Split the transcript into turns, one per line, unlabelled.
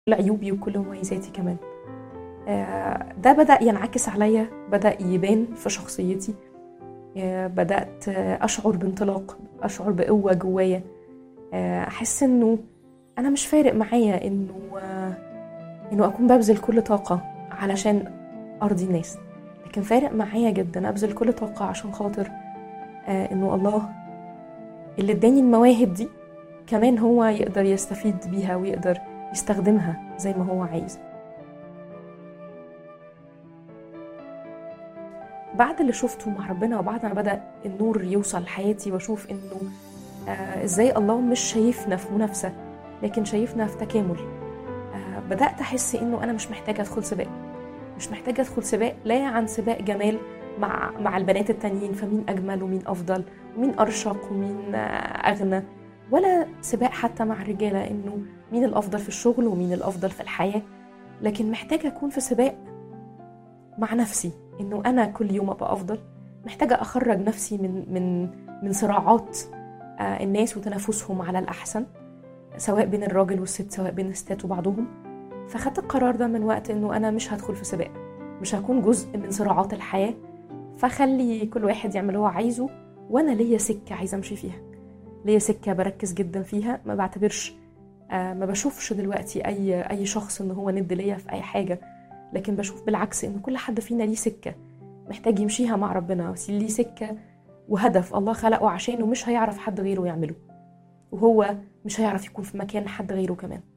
عيوبي وكل مميزاتي كمان آه، ده بدأ ينعكس عليا بدأ يبان في شخصيتي آه، بدأت آه، أشعر بانطلاق أشعر بقوة جوايا آه، أحس إنه أنا مش فارق معايا إنه آه، إنه أكون ببذل كل طاقة علشان أرضي الناس لكن فارق معايا جدا أبذل كل طاقة عشان خاطر آه، إنه الله اللي اداني المواهب دي كمان هو يقدر يستفيد بيها ويقدر يستخدمها زي ما هو عايز بعد اللي شفته مع ربنا وبعد ما بدأ النور يوصل لحياتي واشوف انه آه ازاي الله مش شايفنا في منافسة لكن شايفنا في تكامل آه بدأت أحس انه أنا مش محتاجة أدخل سباق مش محتاجة أدخل سباق لا عن سباق جمال مع مع البنات التانيين فمين أجمل ومين أفضل ومين أرشق ومين آه أغنى ولا سباق حتى مع الرجالة إنه مين الأفضل في الشغل ومين الأفضل في الحياة لكن محتاجة أكون في سباق مع نفسي إنه أنا كل يوم أبقى أفضل محتاجة أخرج نفسي من من من صراعات آه، الناس وتنافسهم على الأحسن سواء بين الراجل والست سواء بين الستات وبعضهم فخدت القرار ده من وقت إنه أنا مش هدخل في سباق مش هكون جزء من صراعات الحياة فخلي كل واحد يعمل اللي هو عايزه وأنا ليا سكة عايزة أمشي فيها ليا سكة بركز جدا فيها ما بعتبرش آه، ما بشوفش دلوقتي أي أي شخص إن هو ند ليا في أي حاجة لكن بشوف بالعكس إن كل حد فينا ليه سكة محتاج يمشيها مع ربنا ليه سكة وهدف الله خلقه عشانه مش هيعرف حد غيره يعمله وهو مش هيعرف يكون في مكان حد غيره كمان